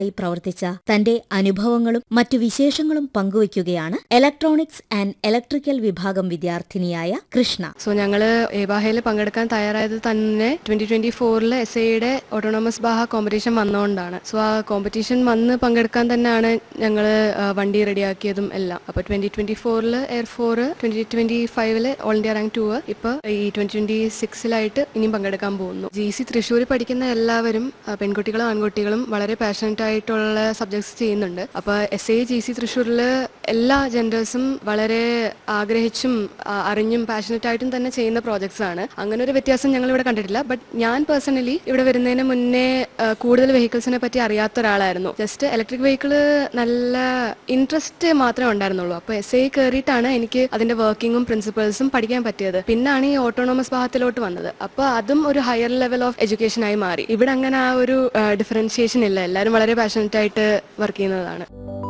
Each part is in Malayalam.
ായി പ്രവർത്തിച്ച തന്റെ അനുഭവങ്ങളും മറ്റു വിശേഷങ്ങളും പങ്കുവയ്ക്കുകയാണ് ഇലക്ട്രോണിക്സ് ആൻഡ് ഇലക്ട്രിക്കൽ വിഭാഗം വിദ്യാർത്ഥിനിയായ കൃഷ്ണ സോ ഞങ്ങൾ ഏബാഹയിൽ പങ്കെടുക്കാൻ തയ്യാറായത് തന്നെ ട്വന്റി ട്വന്റി ഫോറിൽ എസ് ഐയുടെ ഓട്ടോണമസ് ബാഹ കോമ്പറ്റീഷൻ വന്നുകൊണ്ടാണ് സോ ആ കോമ്പറ്റീഷൻ വന്ന് പങ്കെടുക്കാൻ തന്നെയാണ് ഞങ്ങൾ വണ്ടി റെഡിയാക്കിയതും എല്ലാം അപ്പോൾ ട്വന്റി ട്വന്റി ഫോറിൽ എയർ ഫോർ ട്വന്റി ട്വന്റി ഫൈവില് ഓൾ ഇന്ത്യ റാങ്ക് ടു ഇപ്പോൾ ഈ ട്വന്റി ട്വന്റി സിക്സിലായിട്ട് ഇനിയും പങ്കെടുക്കാൻ പോകുന്നു ജി സി തൃശ്ശൂർ പഠിക്കുന്ന എല്ലാവരും ആ, പെൺകുട്ടികളും ആൺകുട്ടികളും വളരെ പാഷനറ്റ് ആയിട്ടുള്ള സബ്ജക്ട്സ് ചെയ്യുന്നുണ്ട് അപ്പോൾ എസ് ഐ ജി സി തൃശ്ശൂരിൽ എല്ലാ ജെൻഡേഴ്സും വളരെ ആഗ്രഹിച്ചും ആ, അറിഞ്ഞും പാഷനറ്റ് ആയിട്ടും തന്നെ ചെയ്യുന്ന പ്രോജക്ട്സ് ആണ് അങ്ങനെ ഒരു വ്യത്യാസം ഞങ്ങൾ ഇവിടെ കണ്ടിട്ടില്ല ബട്ട് ഞാൻ പേഴ്സണലി ഇവിടെ വരുന്നതിന് മുന്നേ ആ, കൂടുതൽ വെഹിക്കിൾസിനെ പറ്റി അറിയാത്ത ഒരാളായിരുന്നു ജസ്റ്റ് ഇലക്ട്രിക് വെഹിക്കിൾ നല്ല ഇൻട്രസ്റ്റ് മാത്രമേ ഉണ്ടായിരുന്നുള്ളൂ അപ്പോൾ എസ് ഐ കയറിയിട്ടാണ് എനിക്ക് അതിന്റെ വർക്കിങ്ങും പ്രിൻസിപ്പൾസും പഠിക്കാൻ പറ്റിയത് പിന്നാണ് ഈ ഓട്ടോണോമസ് ഭാഗത്തിലോട്ട് വന്നത് അപ്പോൾ അതും ഒരു ഹയർ ലെവൽ ഓഫ് എഡ്യൂക്കേഷൻ ആയി മാറി ഇവിടെ അങ്ങനെ ആ ഒരു ഡിഫറൻഷിയേഷൻ ഇല്ല എല്ലാവരും വളരെ പാഷനറ്റ് ആയിട്ട് വർക്ക് ചെയ്യുന്നതാണ്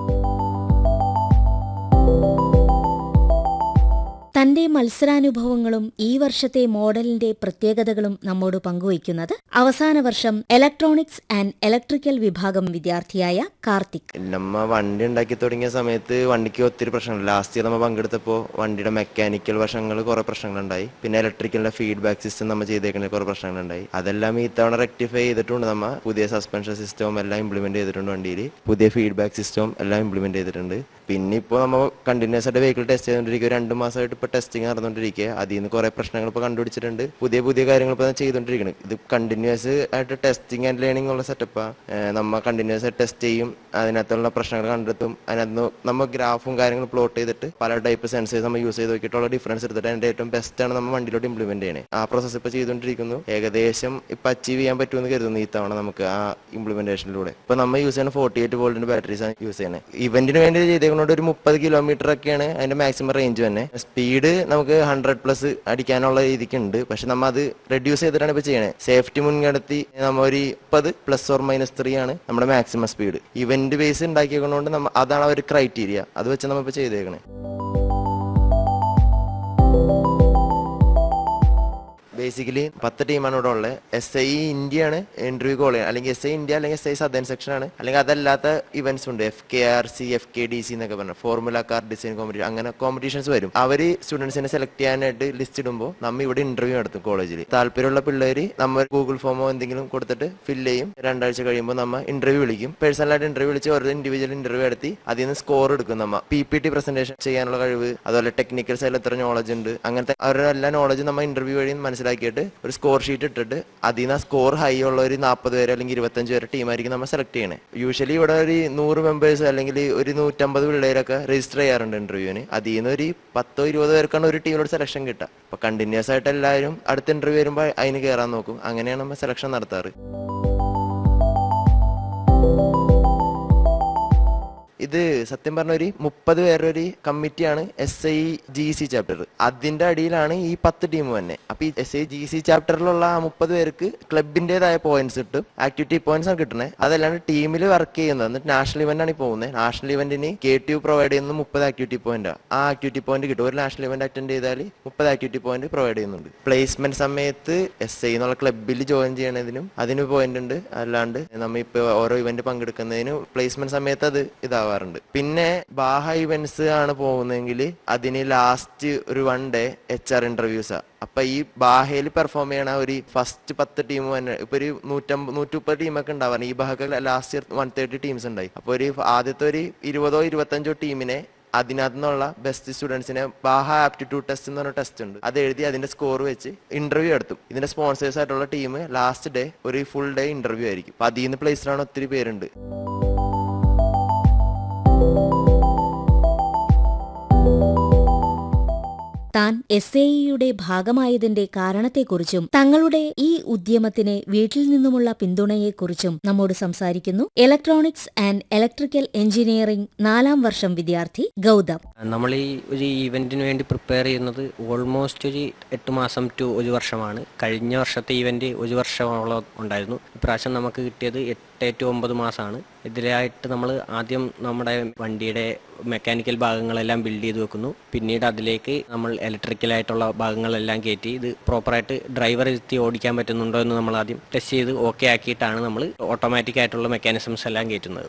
തന്റെ മത്സരാനുഭവങ്ങളും ഈ വർഷത്തെ മോഡലിന്റെ പ്രത്യേകതകളും നമ്മോട് പങ്കുവയ്ക്കുന്നത് അവസാന വർഷം ഇലക്ട്രോണിക്സ് ആൻഡ് ഇലക്ട്രിക്കൽ വിഭാഗം വിദ്യാർത്ഥിയായ കാർത്തിക് നമ്മ വണ്ടി ഉണ്ടാക്കി തുടങ്ങിയ സമയത്ത് വണ്ടിക്ക് ഒത്തിരി പ്രശ്നങ്ങൾ ലാസ്റ്റ് ഇയർ നമ്മൾ പങ്കെടുത്തപ്പോൾ വണ്ടിയുടെ മെക്കാനിക്കൽ വശങ്ങൾ കുറെ പ്രശ്നങ്ങളുണ്ടായി പിന്നെ ഇലക്ട്രിക്കലിന്റെ ഫീഡ്ബാക്ക് സിസ്റ്റം നമ്മൾ ചെയ്തേക്കുന്ന കുറെ പ്രശ്നങ്ങളുണ്ടായി അതെല്ലാം ഈ തവണ റെക്ടിഫൈ ചെയ്തിട്ടുണ്ട് നമ്മ പുതിയ സസ്പെൻഷൻ സിസ്റ്റവും എല്ലാം ഇംപ്ലിമെന്റ് ചെയ്തിട്ടുണ്ട് വണ്ടിയിൽ പുതിയ ഫീഡ്ബാക്ക് സിസ്റ്റവും എല്ലാം ഇംപ്ലിമെന്റ് ചെയ്തിട്ടുണ്ട് പിന്നെ ഇപ്പോൾ നമ്മൾ കണ്ടിന്യൂസ് ആയിട്ട് വെഹിക്കിൾ ടെസ്റ്റ് ചെയ്തുകൊണ്ടിരിക്കുക രണ്ട് മാസമായിട്ട് ഇപ്പോൾ ടെസ്റ്റിംഗ് നടന്നുകൊണ്ടിരിക്കുക അതിൽ നിന്ന് കുറെ പ്രശ്നങ്ങൾ ഇപ്പോൾ കണ്ടുപിടിച്ചിട്ടുണ്ട് പുതിയ പുതിയ കാര്യങ്ങൾ ഇപ്പോൾ ചെയ്തുകൊണ്ടിരിക്കുന്നത് ഇത് കണ്ടിന്യൂസ് ആയിട്ട് ടെസ്റ്റിംഗ് ആൻഡ് ലേണിംഗ് ഉള്ള സെറ്റപ്പാണ് നമ്മൾ കണ്ടിന്യൂസ് ആയിട്ട് ടെസ്റ്റ് ചെയ്യും അതിനകത്തുള്ള പ്രശ്നങ്ങൾ കണ്ടെത്തും അതിനകത്ത് നമ്മൾ ഗ്രാഫും കാര്യങ്ങളും പ്ലോട്ട് ചെയ്തിട്ട് പല ടൈപ്പ് സെൻസേഴ്സ് നമ്മൾ യൂസ് ചെയ്ത് നോക്കിയിട്ടുള്ള ഡിഫറൻസ് എടുത്തിട്ട് അതിന്റെ ഏറ്റവും ബെസ്റ്റ് ആണ് നമ്മൾ വണ്ടിയിലോട്ട് ഇംപ്ലിമെന്റ് ചെയ്യണേ ആ പ്രോസസ്സ് ഇപ്പോൾ ചെയ്തുകൊണ്ടിരിക്കുന്നു ഏകദേശം ഇപ്പൊ അച്ചീവ് ചെയ്യാൻ പറ്റുമെന്ന് കരുതുന്നു ഈ തവണ നമുക്ക് ആ ഇംപ്ലിമെന്റേഷനിലൂടെ ഇപ്പൊ നമ്മൾ യൂസ് ചെയ്യുന്ന ഫോർട്ടി എയ്റ്റ് വോൾട്ടിന്റെ ബാറ്ററീസ് ആണ് യൂസ് ചെയ്യുന്നത് ഇവന്റിന് വേണ്ടി ചെയ്തേക്കുന്നതുകൊണ്ട് ഒരു മുപ്പത് കിലോമീറ്റർ ഒക്കെയാണ് അതിന്റെ മാക്സിമം റേഞ്ച് തന്നെ സ്പീഡ് നമുക്ക് ഹൺഡ്രഡ് പ്ലസ് അടിക്കാനുള്ള രീതിക്ക് ഉണ്ട് പക്ഷെ നമ്മൾ അത് റെഡ്യൂസ് ചെയ്തിട്ടാണ് ഇപ്പൊ ചെയ്യണേ സേഫ്റ്റി മുൻകടത്തി നമ്മൾ ഒരു മുപ്പത് പ്ലസ് ഓർ മൈനസ് ത്രീ ആണ് നമ്മുടെ മാക്സിമം സ്പീഡ് ഇവന്റ് ബേസ് ഉണ്ടാക്കിയതുകൊണ്ട് നമ്മ അതാണ് ആ ഒരു ക്രൈറ്റീരിയ അത് വെച്ച് നമ്മൾ ഇപ്പൊ ചെയ്തേക്കണേ ബേസിക്കലി പത്ത് ടീമാണ് ഇവിടെ ഉള്ളത് എസ് ഐ ഇന്ത്യയാണ് ഇന്റർവ്യൂ കോൾ ചെയ്യുന്നത് അല്ലെങ്കിൽ എസ് ഐ ഇന്ത്യ അല്ലെങ്കിൽ എസ് ഐ സദേൺ സെക്ഷൻ ആണ് അല്ലെങ്കിൽ അതല്ലാത്ത ഇവന്റ്സ് ഉണ്ട് F K R C F K D C എന്നൊക്കെ പറഞ്ഞു ഫോർമുല കാർ ഡിസൈൻ കോമ്പറ്റീഷൻ അങ്ങനെ കോമ്പറ്റീഷൻസ് വരും അവർ സ്റ്റുഡൻസിനെ സെലക്ട് ചെയ്യാനായിട്ട് ലിസ്റ്റ് ഇടുമ്പോൾ നമ്മൾ ഇവിടെ ഇന്റർവ്യൂ നടത്തും കോളേജിൽ താല്പര്യമുള്ള പിള്ളേർ നമ്മൾ ഗൂഗിൾ ഫോമോ എന്തെങ്കിലും കൊടുത്തിട്ട് ഫില്ല് ചെയ്യും രണ്ടാഴ്ച കഴിയുമ്പോൾ നമ്മൾ ഇന്റർവ്യൂ വിളിക്കും പേഴ്സണലായിട്ട് ഇന്റർവ്യൂ വിളിച്ച് ഓരോ ഇൻഡിവിജ്വൽ ഇന്റർവ്യൂ നടത്തി അതിൽ നിന്ന് സ്കോർ എടുക്കും നമ്മ പി പി ടി പ്രസന്റേഷൻ ചെയ്യാനുള്ള കഴിവ് അതുപോലെ ടെക്നിക്കൽ സൈഡിൽ എത്ര നോളജ് ഉണ്ട് അങ്ങനത്തെ അവരുടെ എല്ലാ നോളജും നമ്മൾ ഇന്റർവ്യൂ വഴി മനസ്സിലാക്കിയിട്ട് ഒരു സ്കോർ ഷീറ്റ് ഇട്ടിട്ട് അതിൽ നിന്ന് സ്കോർ ഹൈ ഉള്ള ഒരു നാൽപ്പത് പേര് അല്ലെങ്കിൽ ഇരുപത്തഞ്ച് പേരെ ടീമായിരിക്കും നമ്മൾ സെലക്ട് ചെയ്യണേ യൂഷ്വലി ഇവിടെ ഒരു നൂറ് മെമ്പേഴ്സ് അല്ലെങ്കിൽ ഒരു നൂറ്റമ്പത് പിള്ളേരൊക്കെ രജിസ്റ്റർ ചെയ്യാറുണ്ട് ഇന്റർവ്യൂവിന് അതിൽ നിന്ന് ഒരു പത്തോ ഇരുപതോ പേർക്കാണ് ഒരു ടീമിലോട് സെലക്ഷൻ കിട്ടുക അപ്പൊ കണ്ടിന്യൂസ് ആയിട്ട് എല്ലാവരും അടുത്ത ഇന്റർവ്യൂ വരുമ്പോൾ അതിന് കയറാൻ നോക്കും അങ്ങനെയാണ് നമ്മൾ സെലക്ഷൻ നടത്താറ് ഇത് സത്യം പറഞ്ഞ ഒരു മുപ്പത് പേരുടെ ഒരു കമ്മിറ്റിയാണ് S I G C chapter അതിന്റെ അടിയിലാണ് ഈ പത്ത് ടീം തന്നെ അപ്പൊ ഈ എസ് ഐ ജി സി ചാപ്റ്ററിലുള്ള ആ മുപ്പത് പേർക്ക് ക്ലബിന്റേതായ പോയിന്റ്സ് കിട്ടും ആക്ടിവിറ്റി പോയിന്റ്സ് ആണ് കിട്ടണേ അതല്ലാണ്ട് ടീമിൽ വർക്ക് ചെയ്യുന്നത് എന്നിട്ട് നാഷണൽ ഇവന്റ് ആണ് ഈ പോകുന്നത് നാഷണൽ ഇവന്റിന് കെ ടി യു പ്രൊവൈഡ് ചെയ്യുന്നത് മുപ്പത് ആക്ടിവിറ്റി പോയിന്റ് ആ ആക്ടിവിറ്റി പോയിന്റ് കിട്ടും ഒരു നാഷണൽ ഇവന്റ് അറ്റൻഡ് ചെയ്താൽ മുപ്പത് ആക്ടിവിറ്റി പോയിന്റ് പ്രൊവൈഡ് ചെയ്യുന്നുണ്ട് പ്ലേസ്മെന്റ് സമയത്ത് എസ് ഐ എന്നുള്ള ക്ലബിൽ ജോയിൻ ചെയ്യണതിനും അതിന് പോയിന്റ് ഉണ്ട് അല്ലാണ്ട് നമ്മ ഇപ്പൊ ഓരോ ഇവന്റ് പങ്കെടുക്കുന്നതിന് പ്ലേസ്മെന്റ് സമയത്ത് അത് ഇതാവാറുണ്ട് പിന്നെ ബാഹ ഇവന്റ്സ് ആണ് പോകുന്നതെങ്കിൽ അതിന് ലാസ്റ്റ് ഒരു വൺ ഡേ എച്ച് ആർ ഇന്റർവ്യൂസാ അപ്പൊ ഈ ബാഹയിൽ പെർഫോം ചെയ്യണ ഒരു ഫസ്റ്റ് പത്ത് ടീം തന്നെ ഇപ്പൊ ഒരു നൂറ്റമ്പത് നൂറ്റിമുപ്പത് ടീമൊക്കെ ഉണ്ടാവാറ് ഈ ബാഹക്ക് last year one thirty teams ഉണ്ടായി അപ്പൊ ഒരു ആദ്യത്തെ ഒരു ഇരുപതോ ഇരുപത്തഞ്ചോ ടീമിനെ അതിനകത്തു നിന്നുള്ള ബെസ്റ്റ് സ്റ്റുഡൻസിനെ ബാഹ ആപ്റ്റിറ്റ്യൂഡ് ടെസ്റ്റ് എന്ന് പറഞ്ഞ ടെസ്റ്റ് ഉണ്ട് അത് എഴുതി അതിന്റെ സ്കോർ വെച്ച് ഇന്റർവ്യൂ എടുത്തു ഇതിന്റെ സ്പോൺസേഴ്സ് ആയിട്ടുള്ള ടീം ലാസ്റ്റ് ഡേ ഒരു ഫുൾ ഡേ ഇന്റർവ്യൂ ആയിരിക്കും അപ്പൊ അതിൽ നിന്ന് പ്ലേസിലാണ് ഒത്തിരി പേരുണ്ട് താൻ എസ് എ ഇയുടെ ഭാഗമായതിന്റെ കാരണത്തെക്കുറിച്ചും തങ്ങളുടെ ഈ ഉദ്യമത്തിന് വീട്ടിൽ നിന്നുമുള്ള പിന്തുണയെക്കുറിച്ചും നമ്മോട് സംസാരിക്കുന്നു ഇലക്ട്രോണിക്സ് ആൻഡ് ഇലക്ട്രിക്കൽ എഞ്ചിനീയറിംഗ് നാലാം വർഷം വിദ്യാർത്ഥി ഗൗതം നമ്മൾ ഈ ഒരു ഈവെന്റിന് വേണ്ടി പ്രിപ്പയർ ചെയ്യുന്നത് ഓൾമോസ്റ്റ് ഒരു എട്ട് മാസം ടു ഒരു വർഷമാണ് കഴിഞ്ഞ വർഷത്തെ ഈവെന്റ് ഒരു വർഷമോളം ഉണ്ടായിരുന്നു ഇപ്രാവശ്യം നമുക്ക് കിട്ടിയത് എട്ട് ടു ഒമ്പത് മാസമാണ് ഇതിലായിട്ട് നമ്മൾ ആദ്യം നമ്മുടെ വണ്ടിയുടെ മെക്കാനിക്കൽ ഭാഗങ്ങളെല്ലാം ബിൽഡ് ചെയ്ത് വെക്കുന്നു പിന്നീട് അതിലേക്ക് നമ്മൾ ഇലക്ട്രിക്കലായിട്ടുള്ള ഭാഗങ്ങളെല്ലാം കയറ്റി ഇത് പ്രോപ്പറായിട്ട് ഡ്രൈവർ എത്തി ഓടിക്കാൻ പറ്റുന്നുണ്ടോ എന്ന് നമ്മൾ ആദ്യം ടെസ്റ്റ് ചെയ്ത് ഓക്കെ ആക്കിയിട്ടാണ് നമ്മൾ ഓട്ടോമാറ്റിക് ആയിട്ടുള്ള മെക്കാനിസംസ് എല്ലാം കയറ്റുന്നത്